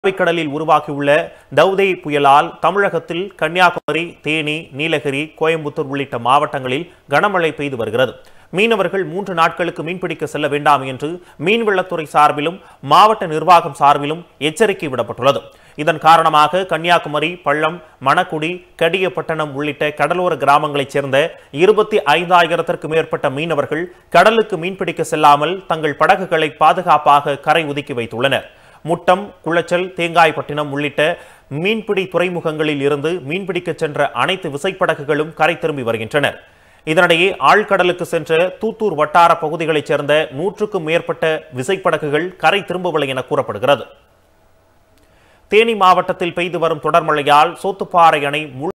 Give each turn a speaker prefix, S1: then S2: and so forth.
S1: அரபிக்கடலில் உருவாகியுள்ள டவ்தே புயலால் தமிழகத்தில் கன்னியாகுமரி தேனி நீலகிரி கோயம்புத்தூர் உள்ளிட்ட மாவட்டங்களில் கனமழை பெய்து வருகிறது மீனவர்கள் மூன்று நாட்களுக்கு மீன்பிடிக்க செல்ல வேண்டாம் என்று மீன்வளத்துறை சார்பிலும் மாவட்ட நிர்வாகம் சார்பிலும் எச்சரிக்கை விடப்பட்டுள்ளது இதன் காரணமாக கன்னியாகுமரி பள்ளம் மணக்குடி கடியப்பட்டணம் உள்ளிட்ட கடலோர கிராமங்களைச் சேர்ந்த இருபத்தி ஐந்தாயிரத்திற்கு மேற்பட்ட மீனவர்கள் கடலுக்கு மீன்பிடிக்க செல்லாமல் தங்கள் படகுகளை பாதுகாப்பாக கரை ஒதுக்கி வைத்துள்ளனர் முட்டம் குளச்சல் தேங்காய்பட்டினம் உள்ளிட்ட மீன்பிடி துறைமுகங்களில் இருந்து மீன்பிடிக்க சென்ற அனைத்து விசைப்படகுகளும் கரை திரும்பி வருகின்றனர் இதனிடையே ஆழ்கடலுக்கு சென்ற தூத்தூர் வட்டார பகுதிகளைச் சேர்ந்த நூற்றுக்கும் மேற்பட்ட விசைப்படகுகள் கரை திரும்பவில்லை என கூறப்படுகிறது தேனி மாவட்டத்தில் பெய்து வரும் தொடர் மழையால் சோத்துப்பாறை அணை முழு